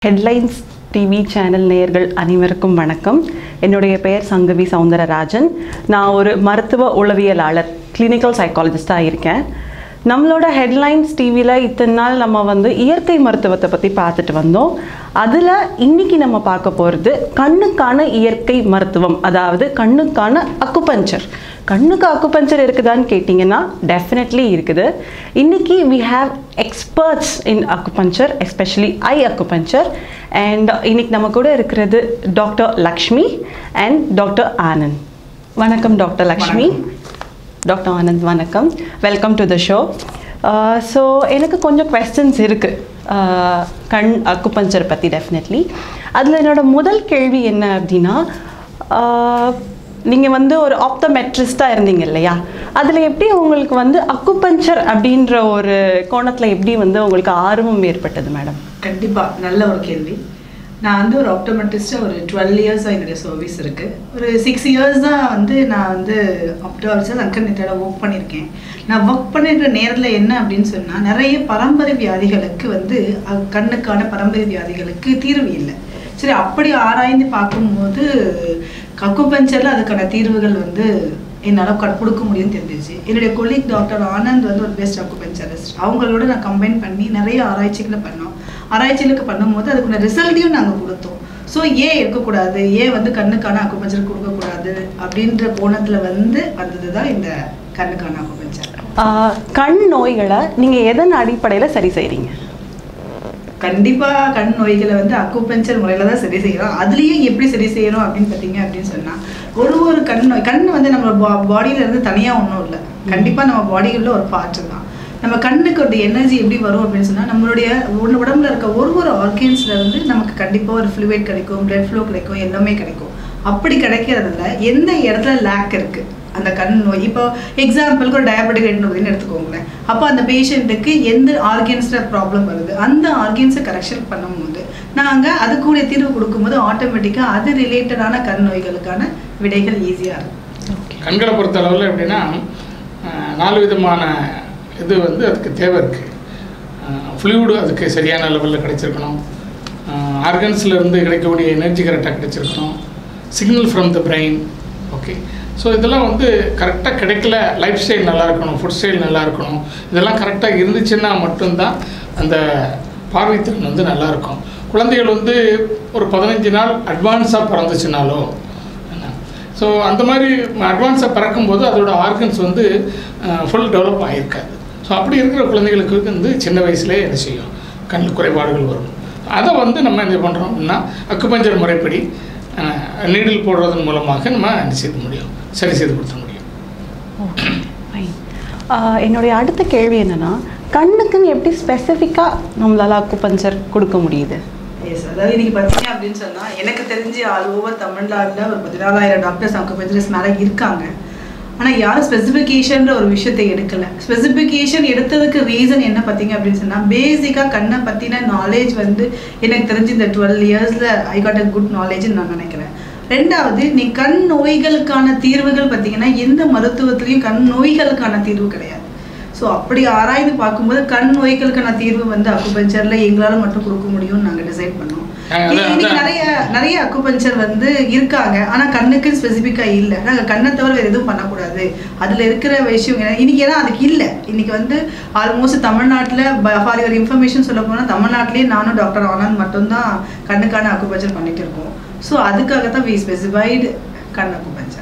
Headlines TV channel நேயர்கள் அனைவருக்கும் வணக்கம் என்னுடைய பெயர் சங்கவி சவுந்தரராஜன் நான் ஒரு மருத்துவ உளவியலாளர் கிளினிக்கல் சைக்காலஜிஸ்டாக இருக்கேன் நம்மளோட ஹெட்லைன்ஸ் டிவியில் இத்தனை நாள் நம்ம வந்து இயற்கை மருத்துவத்தை பற்றி பார்த்துட்டு வந்தோம் அதில் இன்னைக்கு நம்ம பார்க்க போகிறது கண்ணுக்கான இயற்கை மருத்துவம் அதாவது கண்ணுக்கான அக்குபஞ்சர் கண்ணுக்கு அக்குபஞ்சர் இருக்குதான்னு கேட்டிங்கன்னா டெஃபினெட்லி இருக்குது இன்னைக்கு we have experts in acupuncture especially eye acupuncture and இன்னைக்கு நம்ம கூட இருக்கிறது doctor Lakshmi and doctor Anand வணக்கம் டாக்டர் லக்ஷ்மி டாக்டர் ஆனந்த் வணக்கம் welcome to the show so எனக்கு கொஞ்சம் கொஸ்டின்ஸ் இருக்குது கண் அக்குபஞ்சர் பற்றி டெஃபினெட்லி அதில் என்னோட முதல் கேள்வி என்ன அப்படின்னா நீங்கள் வந்து ஒரு ஆப்தமெட்ரிஸ்டாக இருந்தீங்க இல்லையா அதில் எப்படி உங்களுக்கு வந்து அக்குபஞ்சர் அப்படின்ற ஒரு கோணத்தில் எப்படி வந்து உங்களுக்கு ஆர்வம் ஏற்பட்டது மேடம் கண்டிப்பாக நல்ல ஒரு கேள்வி நான் வந்து ஒரு ஆப்டோமெட்ரிஸ்டாக ஒரு டுவெல் இயர்ஸாக என்னுடைய சர்வீஸ் இருக்குது ஒரு சிக்ஸ் இயர்ஸ் தான் வந்து நான் வந்து ஆப்டோமெட்ரிஸ்டாக அங்கன்னிட்டோட ஒர்க் பண்ணியிருக்கேன் நான் ஒர்க் பண்ணிருக்கிற நேரத்தில் என்ன அப்படின்னு சொன்னால் நிறைய பரம்பரை வியாதிகளுக்கு வந்து அஹ், கண்ணுக்கான பரம்பரை வியாதிகளுக்கு தீர்வு இல்லை சரி அப்படி ஆராய்ந்து பார்க்கும்போது அக்குபஞ்சரில் அதுக்கான தீர்வுகள் வந்து என்னால் க கொடுக்க முடியும்னு தெரிஞ்சிச்சு என்னுடைய கொலீக் டாக்டர் ஆனந்த் வந்து ஒரு பெஸ்ட் அக்குபஞ்சரிஸ்ட் அவங்களோட நான் கம்பைன் பண்ணி நிறைய ஆராய்ச்சிகளை பண்ணோம் ஆராய்ச்சிகளுக்கு பண்ணும்போது அதுக்குள்ள ரிசல்ட்டையும் நாங்கள் கொடுத்தோம் ஸோ ஏன் இருக்கக்கூடாது ஏன் வந்து கண்ணுக்கான அக்குபஞ்சர் கொடுக்கக்கூடாது அப்படின்ற கோணத்தில் வந்து வந்தது தான் இந்த கண்ணுக்கான அக்குபஞ்சர் ஆஹ் கண் நோய்களை நீங்கள் எதன் அடிப்படையில் சரி செய்கிறீங்க கண்டிப்பா கண் நோய்களை வந்து அக்குபஞ்சர் முறையில தான் சரி செய்யறோம் அதுலயும் எப்படி சரி செய்யறோம் அப்படின்னு பார்த்தீங்க அப்படின்னு சொன்னா ஒரு ஒரு கண் நோய் கண் வந்து நம்ம பாடியில இருந்து தனியா ஒன்றும் இல்லை கண்டிப்பா நம்ம பாடிக்குள்ள ஒரு பார்ட் தான் நம்ம கண்ணுக்கு ஒரு எனர்ஜி எப்படி வரும் அப்படின்னு சொன்னா நம்மளுடைய உட- உடம்புல இருக்க ஒரு ஒரு ஆர்கன்ஸ்ல இருந்து நமக்கு கண்டிப்பா ஒரு ஃப்ளூயிட் கிடைக்கும் பிளட் ஃப்ளோ கிடைக்கும் எல்லாமே கிடைக்கும் அப்படி கிடைக்கிறதுல எந்த இடத்துல லேக் இருக்கு அந்த கண் நோய் இப்போ எக்ஸாம்பிளுக்கு ஒரு டயபெட்டிக் ரெட்டினோபதினு எடுத்துக்கோங்களேன் அப்போ அந்த பேஷண்ட்டுக்கு எந்த ஆர்கன்ஸில் ப்ராப்ளம் வருது அந்த ஆர்கன்ஸை கரெக்ஷன் பண்ணும்போது நாங்கள் அதுக்குரிய தீர்வு கொடுக்கும்போது ஆட்டோமேட்டிக்காக அது ரிலேட்டடான கண் நோய்களுக்கான விடைகள் ஈஸியாக இருக்கும் கண்களை பொறுத்த அளவில் எப்படின்னா அஹ், நாலு விதமான இது வந்து அதுக்கு தேவை இருக்குது ஃப்ளூயிடு அதுக்கு சரியான லெவலில் கிடைச்சிருக்கணும் ஆர்கன்ஸில் இருந்து கிடைக்கக்கூடிய எனர்ஜி கரெக்டாக கிடைச்சிருக்கணும் signal from the brain okay so இதெல்லாம் வந்து கரெக்டாக கிடைக்கல லைஃப் ஸ்டைல் நல்லா இருக்கணும் ஃபுட் ஸ்டைல் நல்லா இருக்கணும் இதெல்லாம் கரெக்டாக இருந்துச்சுன்னா மட்டும்தான் அந்த பார்வைத்திறன் வந்து நல்லா இருக்கும் குழந்தைகள் வந்து ஒரு பதினஞ்சு நாள் அட்வான்ஸாக பிறந்துச்சுனாலோ என்ன ஸோ அந்த மாதிரி அட்வான்ஸாக பிறக்கும்போது அதோட ஆர்கன்ஸ் வந்து ஃபுல் டெவலப் ஆகியிருக்காது ஸோ அப்படி இருக்கிற குழந்தைகளுக்கு வந்து சின்ன வயசுலேயே என்ன செய்யும் கண் குறைபாடுகள் வரும் அதை வந்து நம்ம என்ன பண்ணுறோம் அப்படின்னா அக்குபஞ்சர் முறைப்படி நீடில் போடுறதன் மூலமாக நம்ம என்ன செய்ய முடியும் சரி செய்து கொடுத்த முடியும் ஓகே ஃபைன் என்னுடைய அடுத்த கேள்வி என்னன்னா கண்ணுக்குன்னு எப்படி ஸ்பெசிஃபிக்காக நம்மளால அக்குபஞ்சர் கொடுக்க முடியுது எஸ் அதாவது இன்னைக்கு பார்த்தீங்க அப்படின்னு சொன்னால் எனக்கு தெரிஞ்சு ஆல் ஓவர் தமிழ்நாட்டில் ஒரு பதினாலாயிரம் டாக்டர்ஸ் அக்குபஞ்சரிஸ்ட் மேலே இருக்காங்க ஆனால் யாரும் ஸ்பெசிஃபிகேஷன்ற ஒரு விஷயத்தை எடுக்கல ஸ்பெசிஃபிகேஷன் எடுத்ததுக்கு ரீசன் என்ன பார்த்தீங்க அப்படின்னு சொன்னால் பேசிக்காக கண்ணை பற்றின நாலேஜ் வந்து எனக்கு தெரிஞ்சு இந்த டுவெல் இயர்ஸில் ஐ காட் அ குட் நாலேஜ்னு நான் நினைக்கிறேன் ரெண்டாவது நீ கண் நோய்களுக்கான தீர்வுகள் பார்த்தீங்கன்னா எந்த மருத்துவத்திலையும் கண் நோய்களுக்கான தீர்வு கிடையாது ஸோ அப்படி ஆராய்ந்து பார்க்கும்போது கண் நோய்களுக்கான தீர்வு வந்து அக்குபஞ்சரில் எங்களால் மட்டும் கொடுக்க முடியும்னு நாங்கள் டிசைட் பண்ணோம் அஹ் அதான், இன்னைக்கு அதான். நிறைய நிறைய அக்குபஞ்சர் வந்து இருக்காங்க ஆனால் கண்ணுக்கு ஸ்பெசிஃபிக்காக இல்லை நாங்கள் கண்ணை தவிர வேறு எதுவும் பண்ணக்கூடாது அதில் இருக்கிற விஷயம் ஏன்னா- இன்னைக்கு ஏன்னா அதுக்கு இல்லை இன்னைக்கு வந்து ஆல்மோஸ்ட் தமிழ்நாட்டில் ஃபார் யுவர் இன்ஃபர்மேஷன் சொல்ல போனால் தமிழ்நாட்டிலேயே நானும் டாக்டர் ஆனந்த் மட்டும்தான் கண்ணுக்கான அக்குபஞ்சர் பண்ணிட்டு இருக்கோம் ஸோ அதுக்காக தான் வி ஸ்பெசிஃபைடு கண் அக்குபஞ்சர்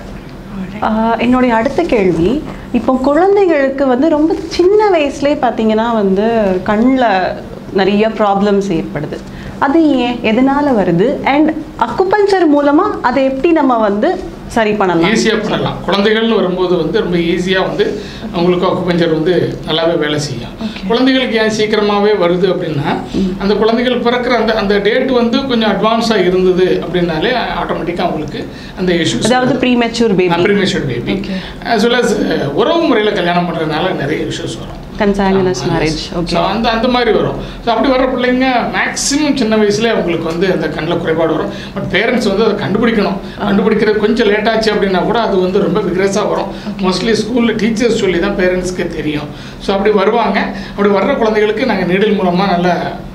ஆஹ் என்னுடைய அடுத்த கேள்வி இப்போ குழந்தைகளுக்கு வந்து ரொம்ப சின்ன வயசுலேயே பார்த்தீங்கன்னா வந்து கண்ணில் நிறைய ப்ராப்ளம்ஸ் ஏற்படுது அது ஏன் எதனால வருது அண்ட் அக்குபஞ்சர் மூலமா அதை எப்படி நம்ம வந்து சரி பண்ணலாம் ஈஸியாக பண்ணலாம் குழந்தைகள்னு வரும்போது வந்து ரொம்ப ஈஸியாக வந்து அவங்களுக்கு அக்குபஞ்சர் வந்து நல்லாவே வேலை செய்யும் குழந்தைகளுக்கு ஏன் சீக்கிரமாகவே வருது அப்படின்னா அந்த குழந்தைகள் பிறக்கிற அந்த அந்த டேட் வந்து கொஞ்சம் அட்வான்ஸாக இருந்தது அப்படின்னாலே ஆட்டோமேட்டிக்காக அவங்களுக்கு அந்த இஷ்யூஸ் அதாவது premature baby premature baby as well as ah, உறவு முறையில் கல்யாணம் பண்ணுறதுனால நிறைய இஷ்யூஸ் வரும் கன்சாங்குனஸ் மேரேஜ் ஓகே ஸோ அந்த அந்த மாதிரி வரும் ஸோ அப்படி வர்ற பிள்ளைங்க மேக்ஸிமம் சின்ன வயசுல அவங்களுக்கு வந்து அந்த கண்ணில் குறைபாடு வரும் பட் பேரண்ட்ஸ் வந்து அதை கண்டுபிடிக்கணும் கண்டுபிடிக்கிறது கொஞ்சம் லேட் ஆச்சு அப்படின்னா கூட அது வந்து ரொம்ப விக்ரஸாக வரும் மோஸ்ட்லி ஸ்கூலில் டீச்சர்ஸ் சொல்லி தான் பேரண்ட்ஸ்க்கு தெரியும் ஸோ அப்படி வருவாங்க அப்படி வர்ற குழந்தைகளுக்கு நாங்கள் நீடில் மூலமாக நல்ல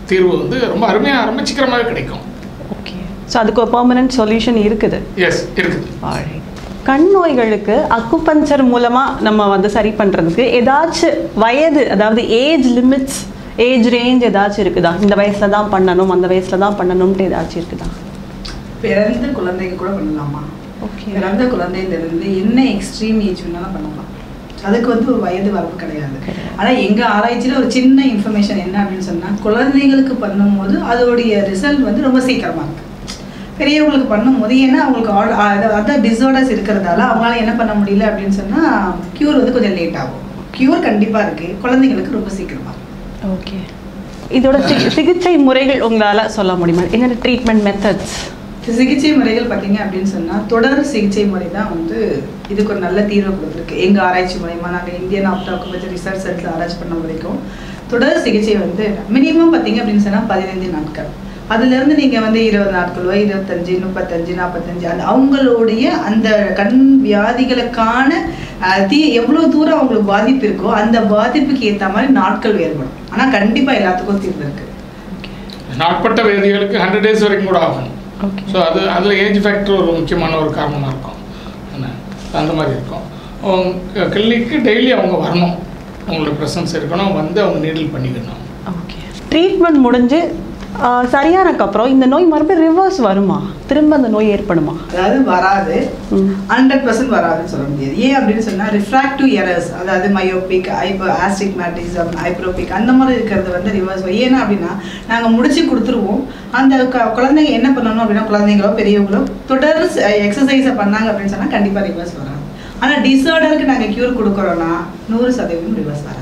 தீர்வு வந்து ரொம்ப அருமையாக ரொம்ப சீக்கிரமாகவே கிடைக்கும் ஓகே ஸோ அதுக்கு ஒரு பெர்மனன்ட் சொல்யூஷன் இருக்குது எஸ் இருக்குது Alright. கண் நோய்களுக்கு அக்குபஞ்சர் மூலமா நம்ம வந்து சரி பண்றதுக்கு ஏதாச்சும் வயது அதாவது ஏஜ் லிமிட்ஸ் ஏஜ் ரேஞ்ச் ஏதாச்சும் இருக்குதா இந்த வயசுல தான் பண்ணணும் அந்த வயசுல தான் பண்ணணும்ட்டு ஏதாச்சும் இருக்குதா பிறந்த குழந்தைங்க கூட பண்ணலாமா ஓகே பிறந்த குழந்தையிலிருந்து என்ன எக்ஸ்ட்ரீம் ஏஜ் வேணாலும் பண்ணலாம் அதுக்கு வந்து ஒரு வயது வரம்பு கிடையாது ஆனா எங்க ஆராய்ச்சியில ஒரு சின்ன இன்ஃபர்மேஷன் என்ன அப்படின்னு சொன்னா குழந்தைங்களுக்கு பண்ணும்போது அதோடைய ரிசல்ட் வந்து ரொம்ப சீக்கிரமா இருக்கு பெரியவங்களுக்கு பண்ணும்போது ஏன்னா அவங்களுக்கு அதர் டிசார்டர்ஸ் இருக்கிறதால அவங்களால என்ன பண்ண முடியல அப்படின்னு சொன்னா க்யூர் வந்து கொஞ்சம் லேட் ஆகும் க்யூர் கண்டிப்பா இருக்கு குழந்தைங்களுக்கு ரொம்ப சீக்கிரமா இருக்கும் ஓகே இதோட சி- சிகிச்சை முறைகள் உங்களால சொல்ல முடியுமா என்னென்ன ட்ரீட்மெண்ட் மெத்தட்ஸ் சிகிச்சை முறைகள் பார்த்தீங்க அப்படின்னு சொன்னால் தொடர் சிகிச்சை முறை தான் வந்து இதுக்கு ஒரு நல்ல தீர்வு கொடுத்துருக்கு எங்கள் ஆராய்ச்சி மூலயமா நாங்கள் இந்தியன் ஆப்டாக்குபஞ்சர் ரிசர்ச் சென்டர் ஆராய்ச்சி பண்ண வரைக்கும் தொடர் சிகிச்சை வந்து மினிமம் பார்த்தீங்க அப்படின்னு சொன்னால் பதினைந்து நாட்கள் அதுலேருந்து நீங்கள் வந்து இருபது நாட்களோ இருபத்தஞ்சு முப்பத்தஞ்சு நாற்பத்தஞ்சு அந்த அவங்களுடைய அந்த கண் வியாதிகளுக்கான அஹ், தீ எவ்வளோ தூரம் அவங்களுக்கு பாதிப்பு இருக்கோ அந்த பாதிப்புக்கு ஏற்ற மாதிரி நாட்கள் வேறுபடும் ஆனால் கண்டிப்பாக எல்லாத்துக்கும் தீர்வு இருக்குது நாட்பட்ட வேதிகளுக்கு ஹண்ட்ரட் டேஸ் வரைக்கும் கூட ஆகும் ஓகே ஸோ அது அதில் ஏஜ் ஃபேக்டர் ஒரு முக்கியமான ஒரு காரணமாக இருக்கும் என்ன அந்த மாதிரி இருக்கும் அவங்க கிளினிக்கு டெய்லி அவங்க வரணும் அவங்களோட ப்ரெசன்ஸ் இருக்கணும் வந்து அவங்க நீடில் பண்ணிக்கணும் ஓகே ட்ரீட்மெண்ட் முடிஞ்சு ஆஹ், சரியானக்கப்புறம் இந்த நோய் மறுபடியும் ரிவர்ஸ் வருமா திரும்ப அந்த நோய் ஏற்படுமா அதாவது வராது ம். ஹண்ட்ரட் பர்சன்ட் வராதுன்னு சொல்ல முடியாது ஏன் அப்படின்னு சொன்னால் ரிஃப்ராக்டிவ் எரர்ஸ் அதாவது மயோபிக் ஐபோ ஆஸ்டிக்மேட்டிசம் ஐப்ரோபிக் அந்த மாதிரி இருக்கிறது வந்து ரிவர்ஸ் ஏன்னா அப்படின்னா நாங்கள் முடிச்சு கொடுத்துருவோம் அந்த க- குழந்தைங்க என்ன பண்ணணும் அப்படின்னா குழந்தைங்களோ பெரியவங்களோ தொடர் எக்ஸசைஸை பண்ணாங்க அப்படின்னு சொன்னால் கண்டிப்பாக ரிவர்ஸ் வராது ஆனால் டிசார்டருக்கு நாங்கள் க்யூர் கொடுக்குறோன்னா நூறு சதவீதம் ரிவர்ஸ் வராது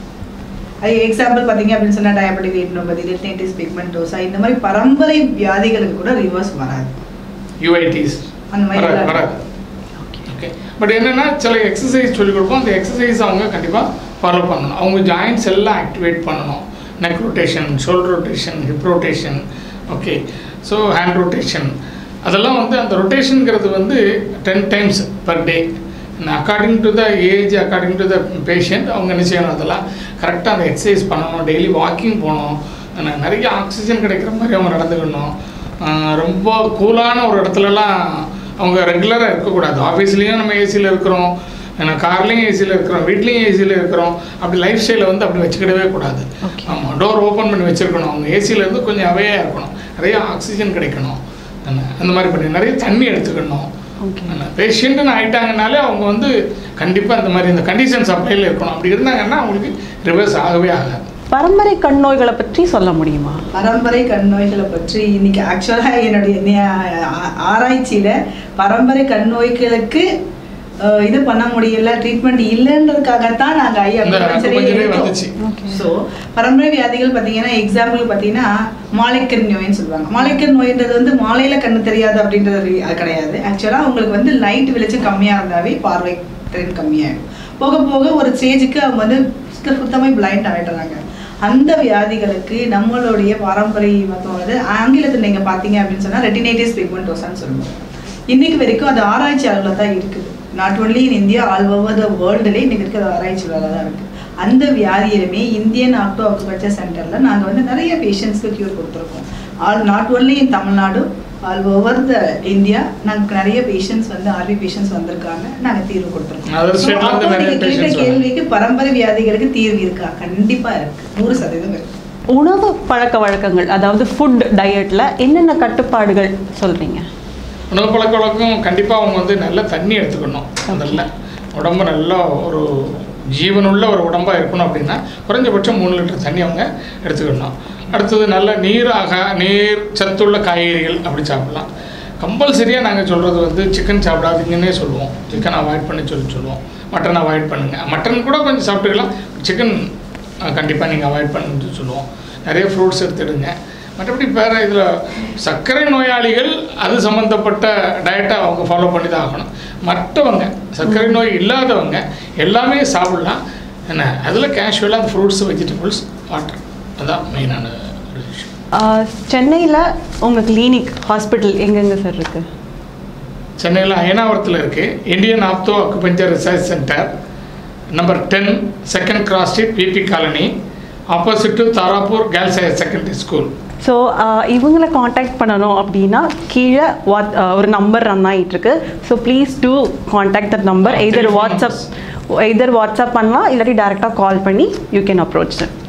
அது எக்ஸாம்பிள் பார்த்தீங்க அப்படின்னு சொன்னால் டயபெட்டிக் ரெட்டினோபதி ரெட்டினைட்டிஸ் பிக்மெண்டோசா இந்த மாதிரி பரம்பரை வியாதிகளுக்கு கூட ரிவர்ஸ் வராது யூஐடிஸ் அந்த மாதிரி வராது எல்லாம் வராது ஓகே பட் என்னென்னா சில எக்ஸசைஸ் சொல்லிக் கொடுப்போம் அந்த எக்ஸசைஸ் அவங்க கண்டிப்பாக ஃபாலோ பண்ணணும் அவங்க ஜாயின்ஸ் எல்லாம் ஆக்டிவேட் பண்ணணும் neck rotation shoulder rotation hip rotation okay so hand rotation அதெல்லாம் வந்து அந்த ரொட்டேஷனுங்கிறது வந்து ten times per day according to the age according to the patient அவங்க என்ன செய்யணும் அதெல்லாம் கரெக்டாக அந்த எக்ஸசைஸ் பண்ணணும் டெய்லி வாக்கிங் போகணும் ந- நிறைய ஆக்சிஜன் கிடைக்கிற மாதிரி அவங்க நடந்துக்கணும் ஆஹ் ரொம்ப கூலான ஒரு இடத்துலலாம் அவங்க ரெகுலராக இருக்கக்கூடாது ஆஃபீஸ்லேயும் நம்ம ஏசியில் இருக்கிறோம் ஏன்னா கார்லேயும் ஏசியில் இருக்கிறோம் வீட்லேயும் ஏசியில் இருக்கிறோம் அப்படி லைஃப் ஸ்டைலை வந்து அப்படி வச்சுக்கிடவே கூடாது Okay. ஆமாம் டோர் ஓப்பன் பண்ணி வச்சுருக்கணும் அவங்க ஏசியில் இருந்து கொஞ்சம் அவையாக இருக்கணும் நிறைய ஆக்சிஜன் கிடைக்கணும் என்ன, அந்த மாதிரி பண்ணி நிறைய தண்ணி எடுத்துக்கணும் ஓகே பேஷண்ட்டுன்னு ஆயிட்டாங்கனாலே அவங்க வந்து கண்டிப்பாக இந்த மாதிரி இந்த கண்டிஷன் சப்ளையில் இருக்கணும் அப்படி இருந்தாங்கன்னா அவங்களுக்கு ரிவர்ஸ் ஆகவே ஆகாது பரம்பரை கண் நோய்களை பற்றி சொல்ல முடியுமா பரம்பரை கண் நோய்களை பற்றி இன்னைக்கு ஆக்சுவலாக என்னுடைய நே- ஆ- ஆராய்ச்சியில பரம்பரை கண் நோய்களுக்கு அஹ், இது பண்ண முடியல ட்ரீட்மெண்ட் இல்லைன்றதுக்காகத்தான் நாங்க ஐ இந்த அக்குபஞ்சரே வந்துச்சு. ஸோ பரம்பரை வியாதிகள் பார்த்தீங்கன்னா எக்ஸாம்பிள் பார்த்தீங்கன்னா மாலைக்கண் நோயின்னு சொல்லுவாங்க மாலைக்கண் நோயின்றது வந்து மாலையில கண்ணு தெரியாது அப்படின்றது ரி- அது கிடையாது ஆக்சுவலாக உங்களுக்கு வந்து லைட் வெளிச்சம் கம்மியா இருந்தாவே பார்வை திறன் கம்மியாயிடும் போக போக ஒரு ஸ்டேஜுக்கு அவங்க வந்து சுத்தமாக பிளைண்ட் ஆயிடுறாங்க அந்த வியாதிகளுக்கு நம்மளுடைய பாரம்பரிய மருத்துவம் வந்து ஆங்கிலத்தில் நீங்கள் பார்த்தீங்க அப்படின்னு சொன்னால் ரெட்டினைட்டிஸ் பிக்மெண்டோசான்னு சொல்லுவோம் இன்னைக்கு வரைக்கும் அது ஆராய்ச்சி அளவில் தான் இருக்குது not only in India all over the வேர்ல்டுலேயே இன்னைக்கு இருக்கிற ஆராய்ச்சி அளவில் தான் இருக்குது அந்த வியாதியிலுமே இந்தியன் ஆக்டோ அக்குபஞ்சர் சென்டரில் நாங்கள் வந்து நிறைய பேஷண்ட்ஸ்க்கு க்யூர் கொடுத்துருக்கோம் all not only in Tamil Nadu all over the India நாங்கள் நிறைய பேஷண்ட்ஸ் வந்து ஆர்வி பேஷண்ட்ஸ் வந்திருக்காங்க நாங்கள் தீர்வு கொடுத்துருக்கோம் Other So, state ல இருந்து அப்போ நிறைய நீங்க கேட்ட patients வராங்க. கேள்விக்கு பரம்பரை வியாதிகளுக்கு தீர்வு இருக்கா கண்டிப்பா இருக்கு நூறு சதவீதம் இருக்கு உணவு பழக்க வழக்கங்கள் அதாவது ஃபுட் டயட்ல என்னென்ன கட்டுப்பாடுகள் சொல்றீங்க உணவு பழக்க வழக்கம் கண்டிப்பாக அவங்க வந்து நல்ல தண்ணி எடுத்துக்கணும் முதல்ல உடம்பு நல்லா ஒரு ஜீவனுள்ள ஒரு உடம்பாக இருக்கணும் அப்படின்னா குறைஞ்சபட்சம் மூணு லிட்டர் தண்ணி அவங்க எடுத்துக்கணும் அடுத்தது நல்ல நீராக நீர் சத்துள்ள காய்கறிகள் அப்படி சாப்பிடலாம் கம்பல்சரியாக நாங்கள் சொல்கிறது வந்து சிக்கன் சாப்பிடாதீங்கன்னே சொல்லுவோம் சிக்கன் அவாய்ட் பண்ணி சொல்லி சொல்லுவோம் மட்டன் அவாய்ட் பண்ணுங்கள் மட்டன் கூட கொஞ்சம் சாப்பிட்டுக்கலாம் சிக்கன் கண்டிப்பாக நீங்கள் அவாய்ட் பண்ணுன்னு சொல்லுவோம் நிறைய ஃப்ரூட்ஸ் எடுத்துடுங்க மற்றபடி வேறு இதில் சர்க்கரை நோயாளிகள் அது சம்மந்தப்பட்ட டயட்டை அவங்க ஃபாலோ பண்ணி தான் ஆகணும் மற்றவங்க சர்க்கரை நோய் இல்லாதவங்க எல்லாமே சாப்பிடலாம் என்ன அதில் கேஷுவலாக அந்த ஃப்ரூட்ஸ் வெஜிடபிள்ஸ் வாட்டர் அதான் மெயினான ஒரு விஷயம் ஆஹ், சென்னையில உங்க கிளினிக் ஹாஸ்பிட்டல் எங்கெங்க சார் இருக்கு சென்னையில் அயனாவரத்தில் இருக்குது Indian ophtho acupuncture research centre number ten second cross street BB colony opposite to Tarapur girls higher secondary school so இவங்களை காண்டாக்ட் பண்ணணும் அப்படின்னா கீழே வாட் ஒரு நம்பர் ரன் ஆகிட்டு இருக்கு so please do contact that number either Telephone WhatsApp either WhatsApp பண்ணலாம் இல்லாட்டி டேரெக்டாக கால் பண்ணி யூ கேன் அப்ரோச்